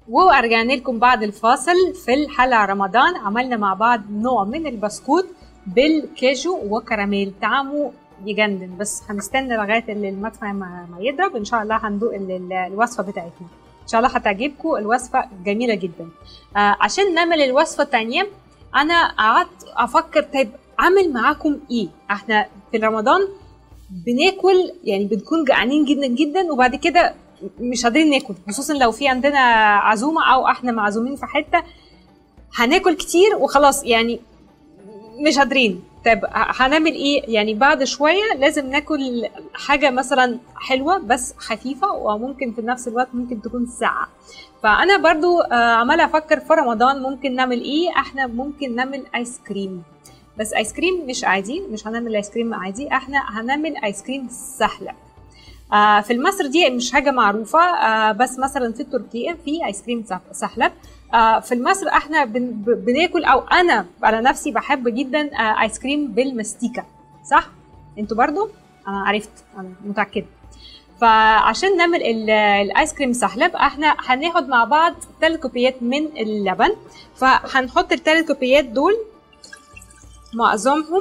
ورجعنا لكم بعد الفاصل في الحلقة رمضان عملنا مع بعض نوع من البسكوت بالكاجو وكراميل طعمه يجنن بس هنستنى لغاية اللي المدفع ما ما يضرب ان شاء الله هندوق ال- ال- الوصفة بتاعتنا ان شاء الله هتعجبكم الوصفة جميلة جدا آه عشان نعمل الوصفة التانية انا قعدت افكر طيب اعمل معاكم ايه احنا في رمضان بناكل يعني بنكون جعانين جدا جدا وبعد كده مش قادرين ناكل خصوصا لو في عندنا عزومه او احنا معزومين في حته هناكل كتير وخلاص يعني مش قادرين طب هنعمل ايه يعني بعد شويه لازم ناكل حاجه مثلا حلوه بس خفيفه وممكن في نفس الوقت ممكن تكون ساقعه فانا برضو آه، عماله افكر في رمضان ممكن نعمل ايه احنا ممكن نعمل ايس كريم بس ايس كريم مش عادي مش هنعمل ايس كريم عادي احنا هنعمل ايس كريم سهله آه في مصر دي مش حاجه معروفه آه بس مثلا في تركيا في ايس كريم سه- سهله آه في مصر احنا بن ب- بناكل او انا على نفسي بحب جدا آه ايس كريم بالمستيكه صح انتوا برضو انا عرفت انا متاكده فعشان نعمل ال- الايس كريم سهله بقى احنا هناخد مع بعض ثلاث كوبايات من اللبن فهنحط الثلاث كوبايات دول معظمهم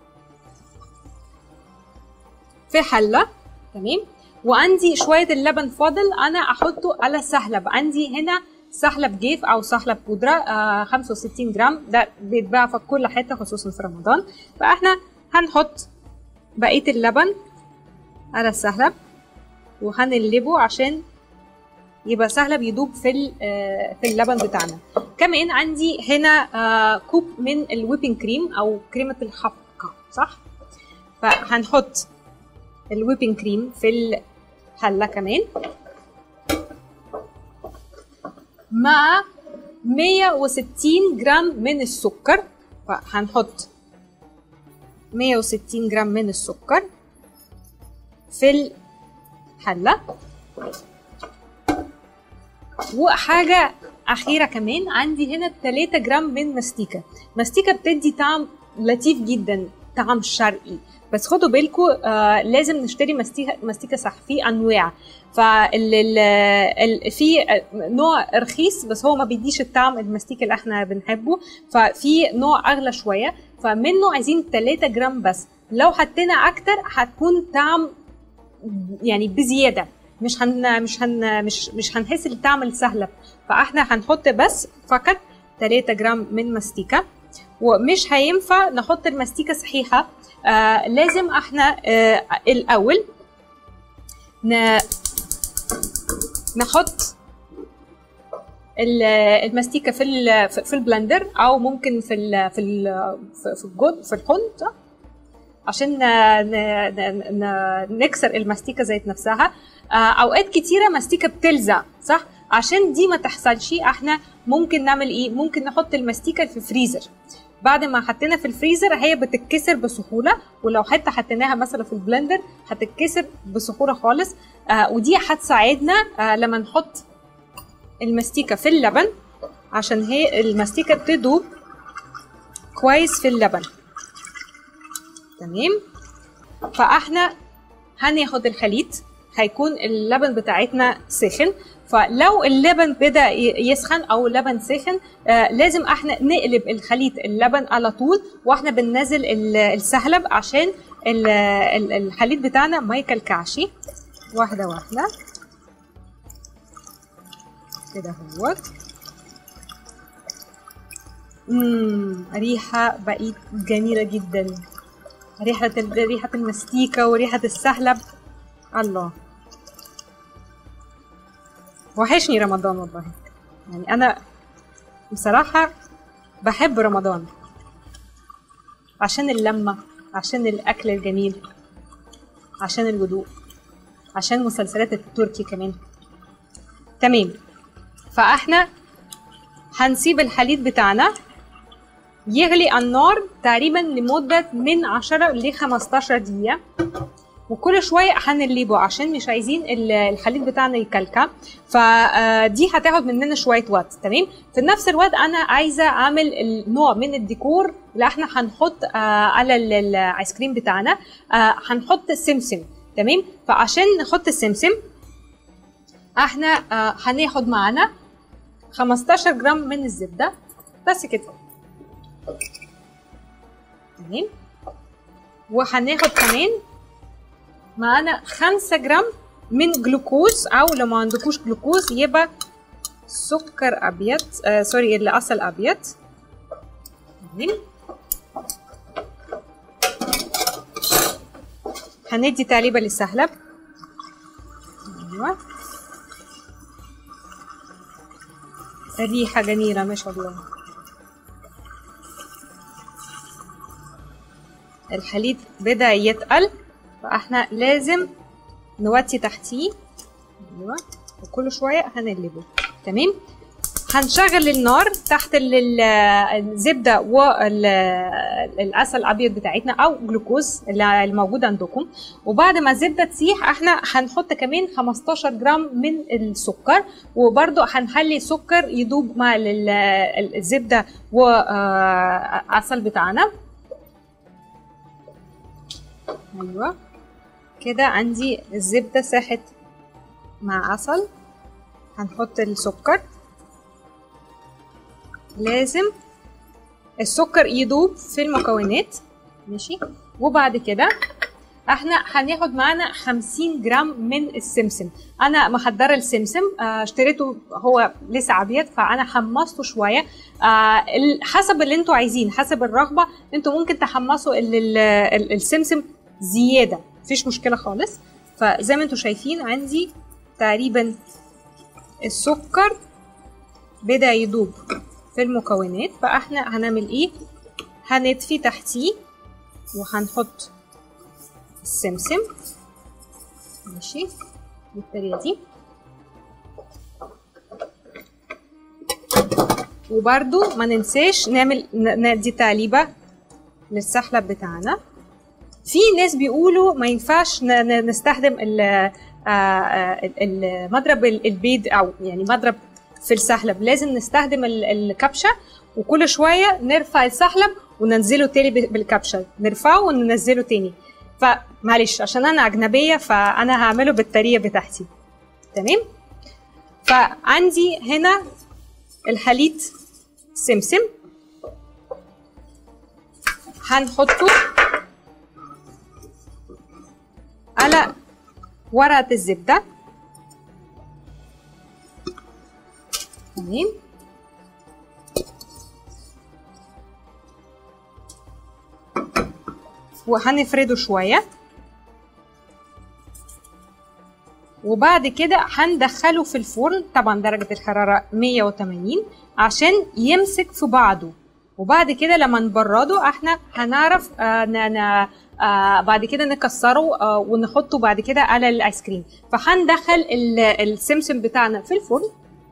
في حله تمام وعندي شويه اللبن فاضل انا احطه على سحلب عندي هنا سحلب جيف او سحلب بودره آه 65 جرام ده بيتباع في كل حته خصوصا في رمضان فاحنا هنحط بقيه اللبن على السحلب وهنقلبه عشان يبقى سهلة بيدوب في ال- آه، في اللبن بتاعنا كمان عندي هنا آه، كوب من الويبنج كريم او كريمة الحبقة صح فهنحط الويبنج كريم في الحلة كمان مع 160 جرام من السكر فهنحط 160 جرام من السكر في الحلة وحاجة أخيرة كمان عندي هنا 3 جرام من مستيكة مستيكة بتدي طعم لطيف جدا طعم شرقي بس خدوا بالكم آه لازم نشتري مستيكة مستيكة صح في انواع فال ال- ال- في نوع رخيص بس هو ما بيديش الطعم المستيكة اللي احنا بنحبه ففي نوع اغلى شويه فمنه عايزين 3 جرام بس لو حطينا اكتر هتكون طعم يعني بزياده مش هن مش هن مش مش هنحس الطعم السهله فاحنا هنحط بس فقط 3 جرام من مستيكه ومش هينفع نحط المستيكه صحيحه آه لازم احنا آه الاول ن... نحط ال- المستيكه في ال- في في البلندر او ممكن في ال في ال في الجود في الحوض صح؟ عشان ن- ن- ن- نكسر المستيكه ذات نفسها آه، اوقات كتيره مستيكه بتلزق صح عشان دي ما تحصلش احنا ممكن نعمل ايه ممكن نحط المستيكه في فريزر بعد ما حطينا في الفريزر هي بتتكسر بسهوله ولو حتى حطيناها مثلا في البلندر هتتكسر بسهوله خالص آه ودي هتساعدنا آه لما نحط المستيكه في اللبن عشان هي المستيكه تدوب كويس في اللبن تمام فاحنا هناخد الخليط هيكون اللبن بتاعتنا سخن فلو اللبن بدا ي- يسخن او اللبن سخن آه لازم احنا نقلب الخليط اللبن على طول واحنا بننزل ال- السحلب عشان ال- ال- الخليط بتاعنا ما يكلكعش واحده واحده كده اهوت امم ريحه بقيت جميله جدا ريحه ال- ريحه المستيكه وريحه السحلب الله وحشني رمضان والله يعني انا بصراحه بحب رمضان عشان اللمه عشان الاكل الجميل عشان الهدوء عشان مسلسلات التركي كمان تمام فاحنا هنسيب الحليب بتاعنا يغلي على النار تقريبا لمدة من 10 ل 15 دقيقة وكل شوية هنقلبه عشان مش عايزين ال- الحليب بتاعنا يكلكع فدي هتاخد مننا شوية وقت تمام في نفس الوقت أنا عايزة أعمل النوع من الديكور اللي احنا هنحط آه، على ال- الايس كريم بتاعنا آه، هنحط سمسم تمام فعشان نحط السمسم احنا آه، هناخد معانا 15 جرام من الزبده بس كده تمام وهناخد كمان معانا 5 جرام من جلوكوز او لو ما عندكوش جلوكوز يبقى سكر ابيض آه سوري العسل ابيض تمام هندي تقليبه للسحلب ايوه الريحه جميله ما شاء الله الحليب بدا يتقل فاحنا لازم نوطي تحتيه ايوه وكل شويه هنقلبه تمام هنشغل النار تحت الزبده والعسل الابيض بتاعتنا او جلوكوز اللي الموجود عندكم وبعد ما الزبده تسيح احنا هنحط كمان 15 جرام من السكر وبرده هنخلي السكر يدوب مع الزبده والعسل بتاعنا ايوه كده عندي الزبده ساحت مع عسل هنحط السكر لازم السكر يدوب في المكونات ماشي وبعد كده احنا هناخد معانا 50 جرام من السمسم انا محضره السمسم آه اشتريته هو لسه ابيض فانا حمصته شويه آه حسب اللي انتوا عايزين حسب الرغبه انتوا ممكن تحمصوا السمسم زياده مفيش مشكله خالص فزي ما انتوا شايفين عندي تقريبا السكر بدا يدوب في المكونات فاحنا هنعمل ايه هنطفي تحتيه وهنحط السمسم ماشي بالطريقه دي وبرده ما ننساش نعمل ندي تقليبه للسحلب بتاعنا في ناس بيقولوا ما ينفعش نستخدم المضرب البيض او يعني مضرب في السحلب لازم نستخدم الكبشه وكل شويه نرفع السحلب وننزله تاني بالكبشه نرفعه وننزله تاني فمعلش عشان انا اجنبيه فانا هعمله بالطريقه بتاعتي تمام فعندي هنا الحليب سمسم هنحطه على ورقة الزبدة تمام وهنفرده شوية وبعد كده هندخله في الفرن طبعا درجة الحرارة 180 عشان يمسك في بعضه وبعد كده لما نبرده احنا هنعرف آه ن... آه بعد كده نكسره آه ونحطه بعد كده على الايس كريم فهندخل السمسم بتاعنا في الفرن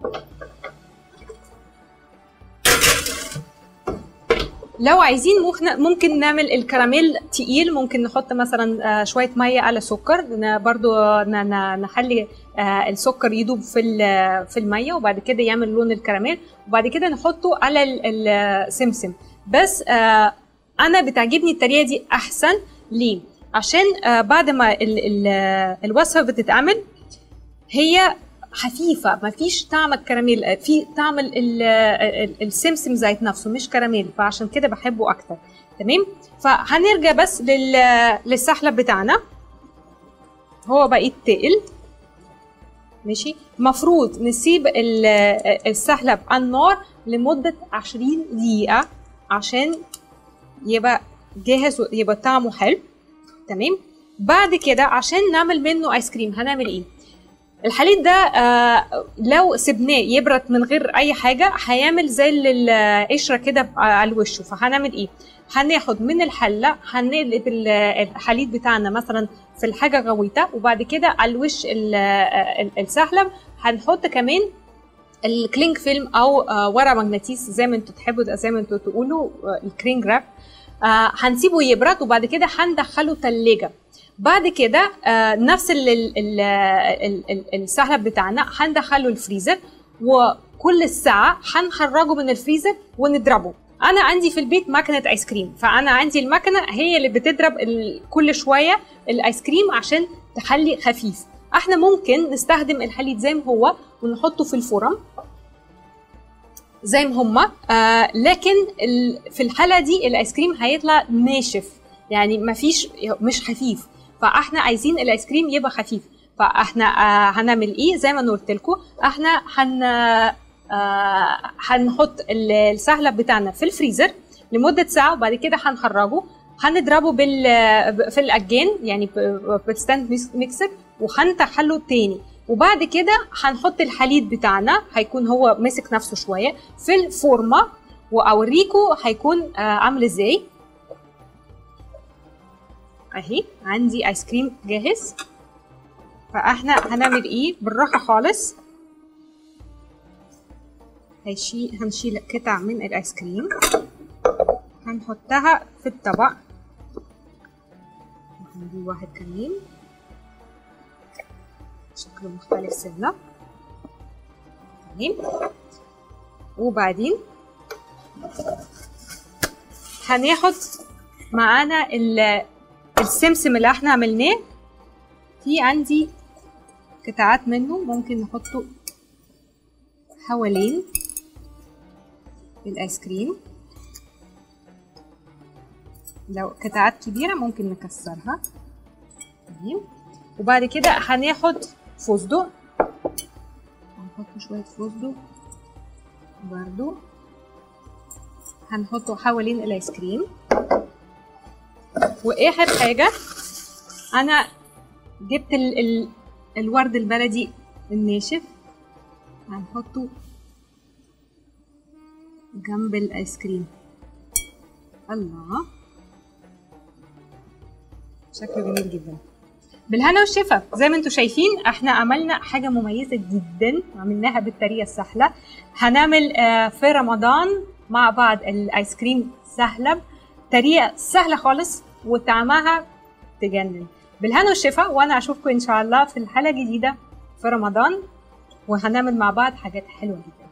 لو عايزين ممكن نعمل الكراميل تقيل ممكن نحط مثلا آه شويه ميه على سكر برضو نخلي آه السكر يدوب في في الميه وبعد كده يعمل لون الكراميل وبعد كده نحطه على السمسم بس آه انا بتعجبني الطريقه دي احسن ليه عشان بعد ما ال ال الوصفه بتتعمل هي خفيفه ما فيش طعم الكراميل في طعم ال ال السمسم ذات نفسه مش كراميل فعشان كده بحبه اكتر تمام فهنرجع بس لل للسحلب بتاعنا هو بقى يتقل ماشي مفروض نسيب السحلب على النار لمدة 20 دقيقة عشان يبقى جاهز يبقى طعمه حلو تمام بعد كده عشان نعمل منه ايس كريم هنعمل ايه الحليب ده آه لو سبناه يبرد من غير اي حاجه هيعمل زي القشره كده على وشه فهنعمل ايه هناخد من الحله هنقلب الحليب بتاعنا مثلا في الحاجه غويطه وبعد كده على الوش السحلب هنحط كمان الكلينج فيلم او آه ورق مغناطيس زي ما انتوا تحبوا زي ما انتوا تقولوا آه الكرينج راب آه هنسيبه يبرد وبعد كده هندخله تلاجة بعد كده آه نفس ال ال ال ال السحلب بتاعنا هندخله الفريزر وكل ساعة هنخرجه من الفريزر ونضربه انا عندي في البيت ماكينه ايس كريم فانا عندي الماكينه هي اللي بتضرب كل شويه الايس كريم عشان تخلي خفيف احنا ممكن نستخدم الحليب زي ما هو ونحطه في الفرن زي ما هما آه لكن ال- في الحاله دي الايس كريم هيطلع ناشف يعني مفيش مش خفيف فاحنا عايزين الايس كريم يبقى خفيف فاحنا آه هنعمل ايه زي ما أنا قلت لكم احنا هن آه هنحط ال- السهلب بتاعنا في الفريزر لمده ساعه وبعد كده هنخرجه هنضربه بال في الاجان يعني ب- بالستاند ميكسر وهنطحله تاني وبعد كده هنحط الحليب بتاعنا هيكون هو ماسك نفسه شويه في الفورمه واوريكم هيكون آه عامل ازاي اهي عندي ايس كريم جاهز فاحنا هنعمل ايه بالراحه خالص هنشيل هنشيل قطع من الايس كريم هنحطها في الطبق هنجيب واحد كمان شكله مختلف سنة تمام وبعدين هناخد معانا ال- السمسم اللي احنا عملناه في عندي قطعات منه ممكن نحطه حوالين الايس كريم لو قطعات كبيرة ممكن نكسرها تمام وبعد كده هناخد فستق هنحط شوية فستق برضو هنحطه حوالين الايس كريم واخر حاجة انا جبت ال ال الورد البلدي الناشف هنحطه جنب الايس كريم الله شكله جميل جدا بالهنا والشفا زي ما انتم شايفين احنا عملنا حاجه مميزه جدا عملناها بالطريقه السهله هنعمل آه، في رمضان مع بعض الايس كريم سهله طريقه سهله خالص وطعمها تجنن بالهنا والشفا وانا اشوفكم ان شاء الله في الحلقه الجديده في رمضان وهنعمل مع بعض حاجات حلوه جدا